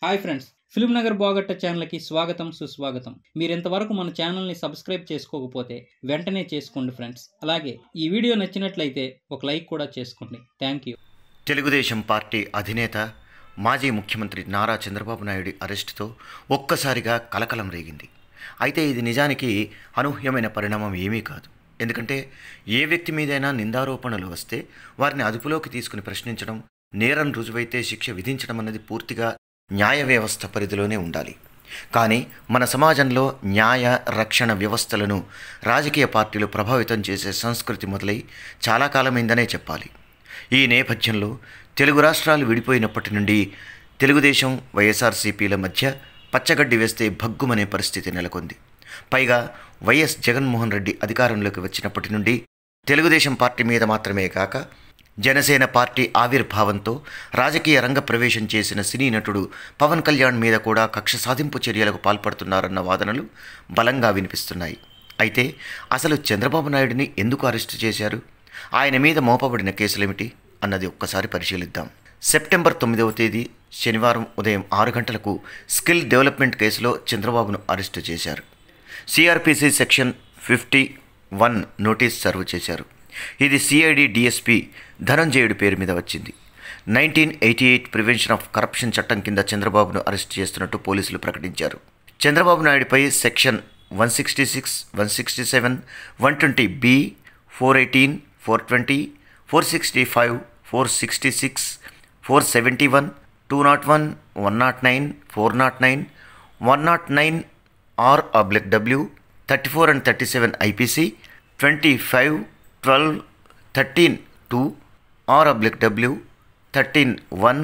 hi friends film Nagar బాగట్ట ఛానల్కి స్వాగతం సుస్వాగతం మీరు ఇంతవరకు మన ఛానల్ని సబ్స్క్రైబ్ చేసుకోకపోతే వెంటనే చేసుకోండి ఫ్రెండ్స్ అలాగే ఈ వీడియో నచ్చినట్లయితే ఒక లైక్ కూడా చేసుకోండి థ్యాంక్ యూ తెలుగుదేశం పార్టీ అధినేత మాజీ ముఖ్యమంత్రి నారా చంద్రబాబు నాయుడు అరెస్టుతో ఒక్కసారిగా కలకలం రేగింది అయితే ఇది నిజానికి అనూహ్యమైన పరిణామం ఏమీ కాదు ఎందుకంటే ఏ వ్యక్తి మీదైనా నిందారోపణలు వస్తే వారిని అదుపులోకి తీసుకుని ప్రశ్నించడం నేరం రుజువైతే శిక్ష విధించడం అన్నది పూర్తిగా న్యాయ వ్యవస్థ పరిధిలోనే ఉండాలి కానీ మన సమాజంలో న్యాయ రక్షణ వ్యవస్థలను రాజకీయ పార్టీలు ప్రభావితం చేసే సంస్కృతి మొదలై చాలా కాలమైందనే చెప్పాలి ఈ నేపథ్యంలో తెలుగు రాష్ట్రాలు విడిపోయినప్పటి నుండి తెలుగుదేశం వైఎస్ఆర్సీపీల మధ్య పచ్చగడ్డి వేస్తే భగ్గుమనే పరిస్థితి నెలకొంది పైగా వైఎస్ జగన్మోహన్ రెడ్డి అధికారంలోకి వచ్చినప్పటి నుండి తెలుగుదేశం పార్టీ మీద మాత్రమే కాక జనసేన పార్టీ ఆవిర్భావంతో రాజకీయ రంగ ప్రవేశం చేసిన సినీ నటుడు పవన్ కళ్యాణ్ మీద కూడా కక్ష సాధింపు చర్యలకు పాల్పడుతున్నారన్న వాదనలు బలంగా వినిపిస్తున్నాయి అయితే అసలు చంద్రబాబు నాయుడిని ఎందుకు అరెస్టు చేశారు ఆయన మీద మోపబడిన కేసులేమిటి అన్నది ఒక్కసారి పరిశీలిద్దాం సెప్టెంబర్ తొమ్మిదవ తేదీ శనివారం ఉదయం ఆరు గంటలకు స్కిల్ డెవలప్మెంట్ కేసులో చంద్రబాబును అరెస్టు చేశారు CRPC section fifty one notice serve చేశారు ఇది సిఐడి డిఎస్పి ధనంజయుడి పేరు మీద వచ్చింది nineteen eighty eight prevention of corruption చట్టం కింద చంద్రబాబును అరెస్ట్ చేస్తున్నట్టు పోలీసులు ప్రకటించారు చంద్రబాబు నాయుడిపై section one sixty six one sixty seven one twenty B four eighteen four twenty four sixty five four sixty six four seventy one two not one one not nine four not nine one not nine R oblique W thirty four and thirty seven IPC twenty five twelve thirteen two R oblique W thirteen one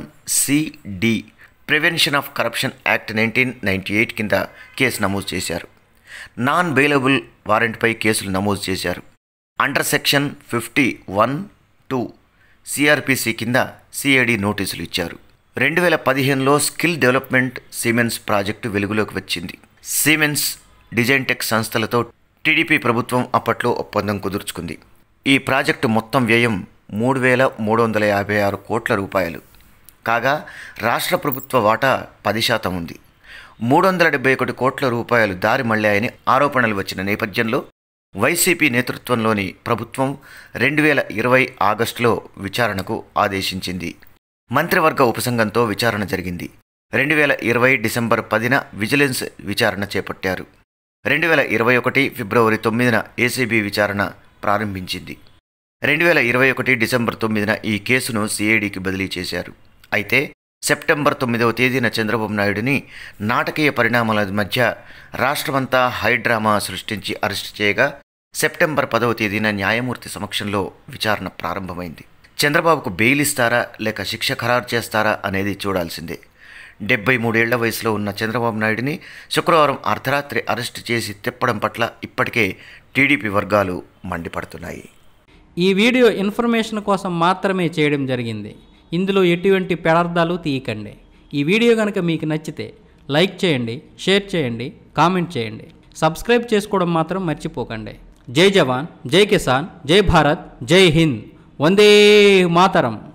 CD prevention of corruption act nineteen ninety eight కింద కేసు నమోదు చేశారు non bailable వారెంట్పై కేసులు నమోదు చేశారు under section fifty one two CRPC కింద CID నోటీసులు ఇచ్చారు రెండు వేల పదిహేనులో స్కిల్ డెవలప్మెంట్ సిమెన్స్ ప్రాజెక్టు వెలుగులోకి వచ్చింది సిమెన్స్ డిజైన్ టెక్ సంస్థలతో టీడీపీ ప్రభుత్వం అప్పట్లో ఒప్పందం కుదుర్చుకుంది ఈ ప్రాజెక్టు మొత్తం వ్యయం మూడు వేల మూడు వందల యాభై ఆరు కోట్ల రూపాయలు కాగా రాష్ట్ర ప్రభుత్వ వాటా పది శాతం ఉంది మూడు వందల డెబ్బై ఒకటి కోట్ల రూపాయలు దారి మళ్ళాయని ఆరోపణలు వచ్చిన నేపథ్యంలో వైసీపీ నేతృత్వంలోని ప్రభుత్వం రెండు వేల ఇరవై ఆగస్టులో విచారణకు ఆదేశించింది మంత్రివర్గ ఉపసంఘంతో విచారణ జరిగింది రెండు వేల ఇరవై డిసెంబర్ పదిన విజిలెన్స్ విచారణ చేపట్టారు రెండు వేల ఇరవై ఒకటి ఫిబ్రవరి తొమ్మిదిన ఏసీబీ విచారణ ప్రారంభించింది రెండు వేల ఇరవై ఒకటి డిసెంబర్ తొమ్మిదిన ఈ కేసును సిఐడికి బదిలీ చేశారు అయితే సెప్టెంబర్ తొమ్మిదవ తేదీన చంద్రబాబు నాయుడిని నాటకీయ పరిణామాల మధ్య రాష్ట్రమంతా హైడ్రామా సృష్టించి అరెస్ట్ చేయగా సెప్టెంబర్ పదవ తేదీన న్యాయమూర్తి సమక్షంలో విచారణ ప్రారంభమైంది చంద్రబాబుకు బెయిల్ ఇస్తారా లేక శిక్ష ఖరారు చేస్తారా అనేది చూడాల్సిందే డెబ్బై మూడేళ్ల వయసులో ఉన్న చంద్రబాబు నాయుడిని శుక్రవారం అర్ధరాత్రి అరెస్టు చేసి తిప్పడం పట్ల ఇప్పటికే టీడీపీ వర్గాలు మండిపడుతున్నాయి ఈ వీడియో ఇన్ఫర్మేషన్ కోసం మాత్రమే చేయడం జరిగింది ఇందులో ఎటువంటి పెడార్థాలు తీయకండి ఈ వీడియో కనుక మీకు నచ్చితే లైక్ చేయండి షేర్ చేయండి కామెంట్ చేయండి సబ్స్క్రైబ్ చేసుకోవడం మాత్రం మర్చిపోకండి జై జవాన్ జై కిసాన్ జై భారత్ జై హింద్ వందే మాతరం